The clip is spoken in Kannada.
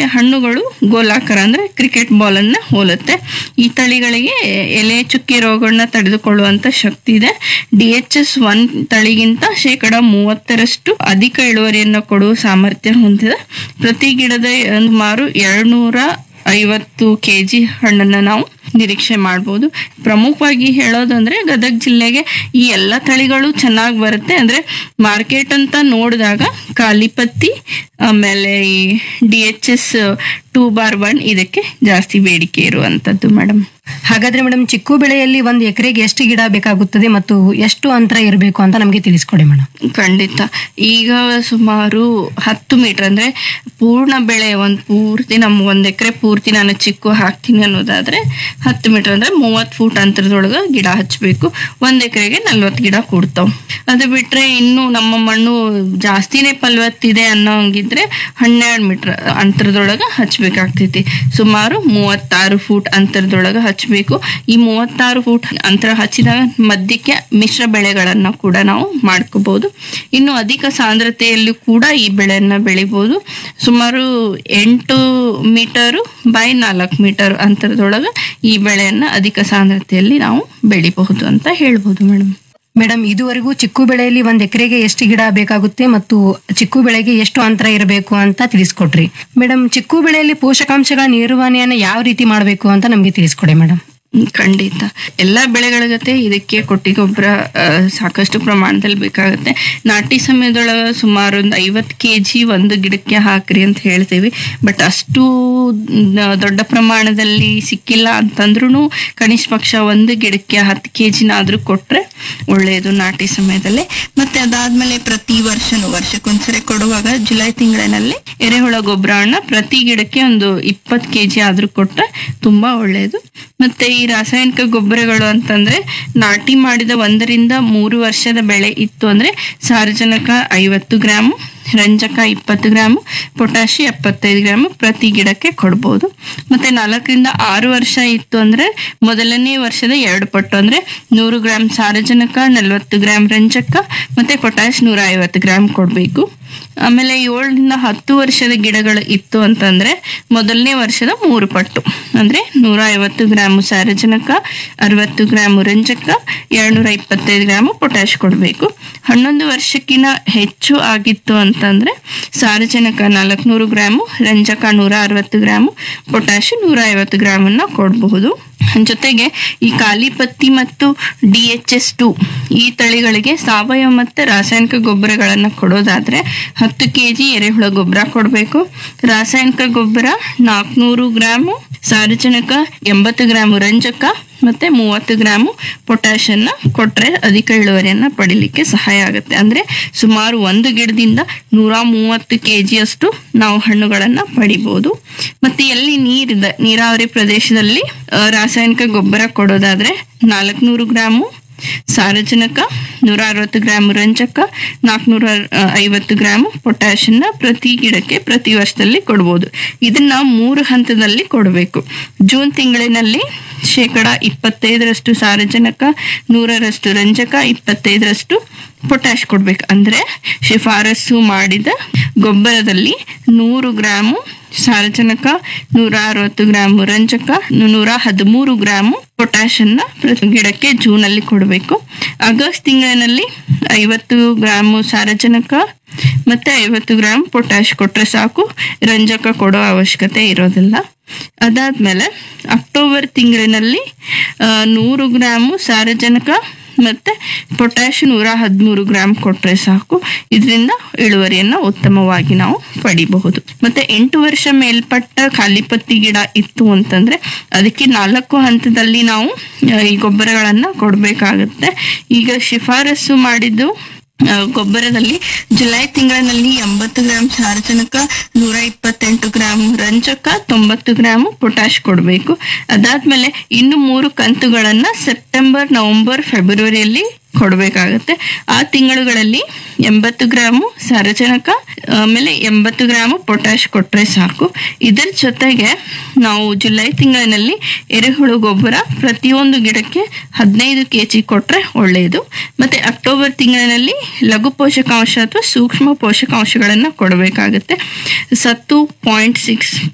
ಹಣ್ಣುಗಳು ಗೋಲಾಕಾರ ಅಂದ್ರೆ ಕ್ರಿಕೆಟ್ ಬಾಲ್ ಅನ್ನ ಹೋಲುತ್ತೆ ಈ ತಳಿಗಳಿಗೆ ಎಲೆ ಚುಕ್ಕೆ ರೋಗಗಳನ್ನ ತಡೆದುಕೊಳ್ಳುವಂತ ಶಕ್ತಿ ಇದೆ ಡಿ ಎಚ್ ಎಸ್ ಒನ್ ತಳಿಗಿಂತ ಶೇಕಡ ಮೂವತ್ತರಷ್ಟು ಅಧಿಕ ಇಳುವರಿಯನ್ನು ಕೊಡುವ ಸಾಮರ್ಥ್ಯ ಹೊಂದಿದೆ ಪ್ರತಿ ಗಿಡದ ಸುಮಾರು ಎರಡ್ನೂರ ಐವತ್ತು ಕೆ ಜಿ ಹಣ್ಣನ್ನು ನಾವು ನಿರೀಕ್ಷೆ ಮಾಡ್ಬೋದು ಪ್ರಮುಖವಾಗಿ ಹೇಳೋದಂದ್ರೆ ಗದಗ ಜಿಲ್ಲೆಗೆ ಈ ಎಲ್ಲ ತಳಿಗಳು ಚೆನ್ನಾಗಿ ಬರುತ್ತೆ ಅಂದ್ರೆ ಮಾರ್ಕೆಟ್ ಅಂತ ನೋಡಿದಾಗ ಕಾಲಿಪತ್ತಿ ಆಮೇಲೆ ಈ D H S two bar one ಇದಕ್ಕೆ ಜಾಸ್ತಿ ಬೇಡಿಕೆ ಇರುವಂತದ್ದು ಮೇಡಮ್ ಹಾಗಾದ್ರೆ ಮೇಡಮ್ ಚಿಕ್ಕು ಬೆಳೆಯಲ್ಲಿ ಒಂದು ಎಕರೆಗೆ ಎಷ್ಟು ಗಿಡ ಬೇಕಾಗುತ್ತದೆ ಮತ್ತು ಎಷ್ಟು ಅಂತರ ಇರಬೇಕು ಅಂತ ನಮಗೆ ತಿಳಿಸ್ಕೊಡಿ ಮೇಡಮ್ ಖಂಡಿತ ಈಗ ಸುಮಾರು ಹತ್ತು ಮೀಟರ್ ಅಂದ್ರೆ ಪೂರ್ಣ ಬೆಳೆ ಒಂದು ಪೂರ್ತಿ ನಮ್ಮ ಒಂದ್ ಎಕರೆ ಪೂರ್ತಿ ನಾನು ಚಿಕ್ಕು ಹಾಕ್ತೀನಿ ಅನ್ನೋದಾದ್ರೆ ಹತ್ತು ಮೀಟರ್ ಅಂದ್ರೆ ಮೂವತ್ತು ಫೂಟ್ ಅಂತರದೊಳಗೆ ಗಿಡ ಹಚ್ಚಬೇಕು ಒಂದ್ ಎಕರೆಗೆ ನಲ್ವತ್ತು ಗಿಡ ಕೂಡ್ತಾವ್ ಅದು ಬಿಟ್ರೆ ಇನ್ನು ನಮ್ಮ ಮಣ್ಣು ಜಾಸ್ತಿನೇ ಫಲವತ್ತಿದೆ ಅನ್ನೋಂಗಿದ್ರೆ ಹನ್ನೆರಡು ಮೀಟರ್ ಅಂತರದೊಳಗೆ ಹಚ್ಬೇಕಾಗ್ತೈತಿ ಸುಮಾರು ಮೂವತ್ತಾರು ಫೂಟ್ ಅಂತರದೊಳಗೆ ಹಚ್ಚಬೇಕು ಈ ಮೂವತ್ತಾರು ಫೂಟ್ ಅಂತರ ಹಚ್ಚಿದಾಗ ಮಧ್ಯಕ್ಕೆ ಮಿಶ್ರ ಬೆಳೆಗಳನ್ನ ಕೂಡ ನಾವು ಮಾಡ್ಕೋಬಹುದು ಇನ್ನು ಅಧಿಕ ಸಾಂದ್ರತೆಯಲ್ಲಿ ಕೂಡ ಈ ಬೆಳೆಯನ್ನ ಬೆಳಿಬಹುದು ಸುಮಾರು ಎಂಟು ಮೀಟರು ಬೈ ನಾಲ್ಕು ಮೀಟರ್ ಅಂತರದೊಳಗೆ ಈ ಬೆಳೆಯನ್ನ ಅಧಿಕ ಸಾಂದ್ರತೆಯಲ್ಲಿ ನಾವು ಬೆಳಿಬಹುದು ಅಂತ ಹೇಳ್ಬೋದು ಮೇಡಮ್ ಮೇಡಮ್ ಇದುವರೆಗೂ ಚಿಕ್ಕು ಬೆಳೆಯಲ್ಲಿ ಒಂದು ಎಕರೆಗೆ ಎಷ್ಟು ಗಿಡ ಬೇಕಾಗುತ್ತೆ ಮತ್ತು ಚಿಕ್ಕು ಬೆಳೆಗೆ ಎಷ್ಟು ಅಂತರ ಇರಬೇಕು ಅಂತ ತಿಳಿಸ್ಕೊಟ್ರಿ ಮೇಡಮ್ ಚಿಕ್ಕು ಬೆಳೆಯಲ್ಲಿ ಪೋಷಕಾಂಶಗಳ ನಿರ್ವಹಣೆಯನ್ನು ಯಾವ ರೀತಿ ಮಾಡಬೇಕು ಅಂತ ನಮಗೆ ತಿಳಿಸ್ಕೊಡಿ ಮೇಡಮ್ ಹ್ಮ್, ಖಂಡಿತ ಎಲ್ಲಾ ಬೆಳೆಗಳ ಜೊತೆ ಇದಕ್ಕೆ ಕೊಟ್ಟಿ ಗೊಬ್ಬರ ಸಾಕಷ್ಟು ಪ್ರಮಾಣದಲ್ಲಿ ಬೇಕಾಗುತ್ತೆ ನಾಟಿ ಸಮಯದೊಳಗ ಸುಮಾರು ಒಂದು ಐವತ್ತು ಕೆ ಜಿ ಒಂದು ಗಿಡಕ್ಕೆ ಹಾಕ್ರಿ ಅಂತ ಹೇಳ್ತೀವಿ ಬಟ್ ಅಷ್ಟು ನ- ದೊಡ್ಡ ಪ್ರಮಾಣದಲ್ಲಿ ಸಿಕ್ಕಿಲ್ಲ ಅಂತಂದ್ರೂ ಕನಿಷ್ಠ ಪಕ್ಷ ಒಂದು ಗಿಡಕ್ಕೆ ಹತ್ತು ಕೆ ಜಿನಾದ್ರೂ ಕೊಟ್ರೆ ಒಳ್ಳೆಯದು ನಾಟಿ ಸಮಯದಲ್ಲಿ ಮತ್ತೆ ಅದಾದ್ಮೇಲೆ ಪ್ರತಿ ವರ್ಷನೂ ವರ್ಷಕ್ಕೊಂದ್ಸರಿ ಕೊಡುವಾಗ ಜುಲೈ ತಿಂಗಳಿನಲ್ಲಿ ಎರೆಹುಳ ಗೊಬ್ಬರವನ್ನ ಪ್ರತಿ ಗಿಡಕ್ಕೆ ಒಂದು ಇಪ್ಪತ್ತು ಕೆ ಜಿ ಆದ್ರೂ ಕೊಟ್ರೆ ತುಂಬಾ ಒಳ್ಳೆಯದು ಮತ್ತೆ ಈ ರಾಸಾಯನಿಕ ಗೊಬ್ಬರಗಳು ಅಂತಂದ್ರೆ ನಾಟಿ ಮಾಡಿದ ಒಂದರಿಂದ ಮೂರು ವರ್ಷದ ಬೆಳೆ ಇತ್ತು ಅಂದ್ರೆ ಸಾರಜನಕ ಐವತ್ತು ಗ್ರಾಮ್ ರಂಜಕ ಇಪ್ಪತ್ತು ಗ್ರಾಮ್ ಪೊಟ್ಯಾಶಿ ಎಪ್ಪತ್ತೈದು ಗ್ರಾಮ್ ಪ್ರತಿ ಗಿಡಕ್ಕೆ ಕೊಡ್ಬೋದು ಮತ್ತೆ ನಾಲ್ಕರಿಂದ ಆರು ವರ್ಷ ಇತ್ತು ಅಂದ್ರೆ ಮೊದಲನೇ ವರ್ಷದ ಎರಡು ಪಟ್ಟು ಅಂದ್ರೆ ನೂರು ಗ್ರಾಮ್ ಸಾರಜನಕ ನಲವತ್ತು ಗ್ರಾಮ್ ರಂಜಕ ಮತ್ತೆ ಪೊಟ್ಯಾಶ್ ನೂರ ಐವತ್ತು ಗ್ರಾಮ್ ಕೊಡಬೇಕು ಆಮೇಲೆ ಏಳರಿಂದ ಹತ್ತು ವರ್ಷದ ಗಿಡಗಳು ಇತ್ತು ಅಂತಂದ್ರೆ ಮೊದಲನೇ ವರ್ಷದ ಮೂರು ಪಟ್ಟು ಅಂದ್ರೆ ನೂರ ಐವತ್ತು ಗ್ರಾಮ್ ಸಾರಜನಕ ಅರವತ್ತು ಗ್ರಾಮ್ ರಂಜಕ ಎರಡ್ನೂರ ಇಪ್ಪತ್ತೈದು ಗ್ರಾಮ್ ಪೊಟ್ಯಾಶ್ ಕೊಡಬೇಕು ಹನ್ನೊಂದು ವರ್ಷಕ್ಕಿಂತ ಹೆಚ್ಚು ಆಗಿತ್ತು ಅಂತಂದ್ರೆ ಸಾರಜನಕ ನಾಲ್ಕುನೂರು ಗ್ರಾಮು ರಂಜಕ ನೂರ ಅರವತ್ತು ಗ್ರಾಮು ಪೊಟ್ಯಾಶ್ ನೂರ ಐವತ್ತು ಗ್ರಾಮನ್ನ ಕೊಡಬಹುದು ಜೊತೆಗೆ ಈ ಕಾಲಿಪತ್ತಿ ಮತ್ತು ಡಿ ಎಚ್ ಎಸ್ ಟು ಈ ತಳಿಗಳಿಗೆ ಸಾವಯವ ಮತ್ತು ರಾಸಾಯನಿಕ ಗೊಬ್ಬರಗಳನ್ನು ಕೊಡೋದಾದ್ರೆ ಹತ್ತು ಕೆ ಜಿ ಎರೆಹುಳ ಗೊಬ್ಬರ ಕೊಡಬೇಕು ರಾಸಾಯನಿಕ ಗೊಬ್ಬರ ನಾಲ್ಕುನೂರು ಗ್ರಾಮು ಸಾರಜನಕ ಎಂಬತ್ತು ಗ್ರಾಮು ರಂಜಕ ಮತ್ತೆ ಮೂವತ್ತು ಗ್ರಾಮು ಪೊಟ್ಯಾಷನ್ನ ಕೊಟ್ರೆ ಅಧಿಕ ಇಳುವರಿಯನ್ನ ಪಡಿಲಿಕ್ಕೆ ಸಹಾಯ ಆಗುತ್ತೆ ಅಂದ್ರೆ ಸುಮಾರು ಒಂದು ಗಿಡದಿಂದ ನೂರ ಮೂವತ್ತು ಕೆ ಜಿಯಷ್ಟು ನಾವು ಹಣ್ಣುಗಳನ್ನ ಪಡಿಬಹುದು ಮತ್ತೆ ಎಲ್ಲಿ ನೀರಿದೆ ನೀರಾವರಿ ಪ್ರದೇಶದಲ್ಲಿ ಆ, ರಾಸಾಯನಿಕ ಗೊಬ್ಬರ ಕೊಡೋದಾದ್ರೆ ನಾಲ್ಕುನೂರು ಗ್ರಾಮು ಸಾರಜನಕ ನೂರ ಅರವತ್ತು ಗ್ರಾಮ್ ರಂಜಕ ನಾಲ್ಕುನೂರ ಐವತ್ತು ಗ್ರಾಮ್ ಪೊಟ್ಯಾಷನ್ನ ಪ್ರತಿ ಗಿಡಕ್ಕೆ ಪ್ರತಿ ವರ್ಷದಲ್ಲಿ ಕೊಡ್ಬೋದು ಇದನ್ನ ಮೂರು ಹಂತದಲ್ಲಿ ಕೊಡಬೇಕು ಜೂನ್ ತಿಂಗಳಿನಲ್ಲಿ ಶೇಕಡ ಇಪ್ಪತ್ತೈದರಷ್ಟು ಸಾರಜನಕ ನೂರರಷ್ಟು ರಂಜಕ ಇಪ್ಪತ್ತೈದರಷ್ಟು ಪೊಟ್ಯಾಶ್ ಕೊಡ್ಬೇಕು ಅಂದ್ರೆ ಶಿಫಾರಸು ಮಾಡಿದ ಗೊಬ್ಬರದಲ್ಲಿ ನೂರು ಗ್ರಾಮು ಸಾರಜನಕ ನೂರ ಅರವತ್ತು ಗ್ರಾಮ್ ರಂಜಕ ನೂರ ಹದಿಮೂರು ಗ್ರಾಮ್ ಪೊಟ್ಯಾಶ್ ಅನ್ನ ಪ್ರತಿ ಗಿಡಕ್ಕೆ ಜೂನ್ ಅಲ್ಲಿ ಕೊಡಬೇಕು ಆಗಸ್ಟ್ ತಿಂಗಳಿನಲ್ಲಿ ಐವತ್ತು ಗ್ರಾಮ್ ಸಾರಜನಕ ಮತ್ತೆ ಐವತ್ತು ಗ್ರಾಮ್ ಪೊಟ್ಯಾಶ್ ಕೊಟ್ರೆ ಸಾಕು ರಂಜಕ ಕೊಡೋ ಅವಶ್ಯಕತೆ ಇರೋದಿಲ್ಲ ಅದಾದ್ಮೇಲೆ ಅಕ್ಟೋಬರ್ ತಿಂಗಳಿನಲ್ಲಿ ಆ, ನೂರು ಗ್ರಾಮು ಸಾರಜನಕ ಮತ್ತೆ ಪೊಟ್ಯಾಶ್ ನೂರ ಹದಿಮೂರು ಗ್ರಾಮ್ ಕೊಟ್ರೆ ಸಾಕು ಇದರಿಂದ ಇಳುವರಿಯನ್ನ ಉತ್ತಮವಾಗಿ ನಾವು ಪಡಿಬಹುದು ಮತ್ತೆ ಎಂಟು ವರ್ಷ ಮೇಲ್ಪಟ್ಟ ಖಾಲಿಪತ್ತಿ ಗಿಡ ಇತ್ತು ಅಂತಂದ್ರೆ ಅದಕ್ಕೆ ನಾಲ್ಕು ಹಂತದಲ್ಲಿ ನಾವು ಆ, ಈ ಗೊಬ್ಬರಗಳನ್ನ ಕೊಡ್ಬೇಕಾಗತ್ತೆ ಈಗ ಶಿಫಾರಸು ಮಾಡಿದ್ದು ಆ, ಗೊಬ್ಬರದಲ್ಲಿ ಜುಲೈ ತಿಂಗಳಿನಲ್ಲಿ ಎಂಬತ್ತು ಗ್ರಾಮ್ ಸಾರಜನಕ ನೂರ ಇಪ್ಪತ್ತೆಂಟು ಗ್ರಾಮ್ ರಂಜಕ ತೊಂಬತ್ತು ಗ್ರಾಮ್ ಪೊಟ್ಯಾಶ್ ಕೊಡಬೇಕು ಅದಾದ್ಮೇಲೆ ಇನ್ನು ಮೂರು ಕಂತುಗಳನ್ನ ಸೆಪ್ಟೆಂಬರ್ ನವೆಂಬರ್ ಫೆಬ್ರವರಿಯಲ್ಲಿ ಕೊಡಬೇಕಾಗತ್ತೆ ಆ ತಿಂಗಳುಗಳಲ್ಲಿ ಎಂಬತ್ತು ಗ್ರಾಮು ಸಾರಜನಕ ಆಮೇಲೆ ಎಂಬತ್ತು ಗ್ರಾಮು ಪೊಟ್ಯಾಶ್ ಕೊಟ್ರೆ ಸಾಕು ಇದರ ಜೊತೆಗೆ ನಾವು ಜುಲೈ ತಿಂಗಳಿನಲ್ಲಿ ಎರೆಹುಳು ಗೊಬ್ಬರ ಪ್ರತಿಯೊಂದು ಗಿಡಕ್ಕೆ ಹದಿನೈದು ಕೆ ಜಿ ಕೊಟ್ರೆ ಒಳ್ಳೆಯದು ಮತ್ತೆ ಅಕ್ಟೋಬರ್ ತಿಂಗಳಿನಲ್ಲಿ ಲಘು ಪೋಷಕಾಂಶ ಅಥವಾ ಸೂಕ್ಷ್ಮ ಪೋಷಕಾಂಶಗಳನ್ನು ಕೊಡಬೇಕಾಗುತ್ತೆ ಸತ್ತು ಪಾಯಿಂಟ್ ಸಿಕ್ಸ್